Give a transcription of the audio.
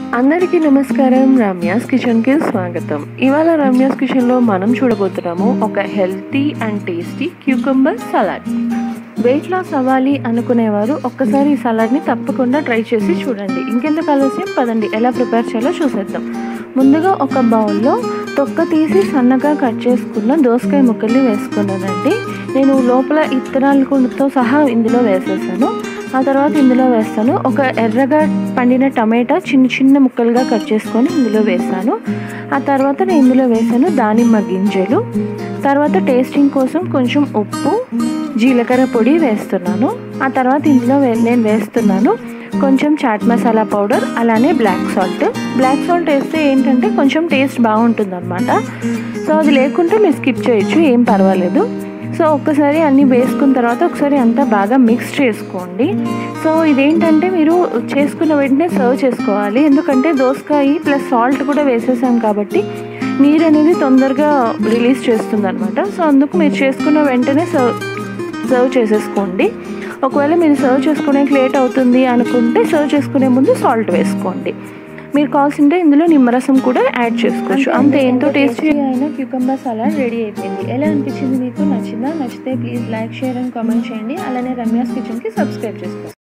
అందరికీ నమస్కారం రమ్యాస్ కిచెన్కి స్వాగతం ఇవాళ రమ్యాస్ కిచెన్లో మనం చూడబోతున్నాము ఒక healthy and tasty cucumber salad weight loss అవ్వాలి అనుకునేవారు ఒక్కసారి ఈ సలాడ్ని తప్పకుండా ట్రై చేసి చూడండి ఇంకెందుకు ఆలస్యం పదండి ఎలా ప్రిపేర్ చేయాలో చూసేద్దాం ముందుగా ఒక బౌల్లో తొక్క తీసి సన్నగా కట్ చేసుకున్న దోసకాయ ముక్కల్ని వేసుకున్నానండి నేను లోపల ఇత్తనాలతో సహా ఇందులో వేసేసాను ఆ తర్వాత ఇందులో వేస్తాను ఒక ఎర్రగా పండిన టమాటా చిన్న చిన్న ముక్కలుగా కట్ చేసుకొని ఇందులో వేసాను ఆ తర్వాత నేను ఇందులో వేసాను దానిమ్మ గింజలు తర్వాత టేస్టింగ్ కోసం కొంచెం ఉప్పు జీలకర్ర పొడి వేస్తున్నాను ఆ తర్వాత ఇందులో వే- నేను వేస్తున్నాను కొంచెం చాట్ మసాలా పౌడర్ అలానే బ్లాక్ సాల్ట్ బ్లాక్ సాల్ట్ వేస్తే ఏంటంటే కొంచెం టేస్ట్ బాగుంటుంది అనమాట సో అది లేకుంటే మీరు స్కిప్ చేయొచ్చు ఏం పర్వాలేదు సో ఒక్కసారి అన్నీ వేసుకున్న తర్వాత ఒకసారి అంతా బాగా మిక్స్ చేసుకోండి సో ఇదేంటంటే మీరు చేసుకున్న వెంటనే సర్వ్ చేసుకోవాలి ఎందుకంటే దోసకాయ ప్లస్ సాల్ట్ కూడా వేసేసాం కాబట్టి నీరు అనేది తొందరగా రిలీజ్ చేస్తుంది అనమాట సో అందుకు మీరు చేసుకున్న వెంటనే సర్వ్ సర్వ్ చేసేసుకోండి ఒకవేళ మీరు సర్వ్ చేసుకోవడానికి లేట్ అవుతుంది అనుకుంటే సర్వ్ చేసుకునే ముందు సాల్ట్ వేసుకోండి మీరు కావాల్సింటే ఇందులో నిమ్మరసం కూడా యాడ్ చేసుకోవచ్చు అంతే ఎంతో టేస్టీ అయిన క్యూకంబర్ సలాడ్ రెడీ అయిపోయింది ఎలా అనిపించింది మీకు నచ్చిందా నచ్చితే please like share and comment చేయండి అలానే రమ్యాస్ కిచెన్కి సబ్స్క్రైబ్ చేసుకోండి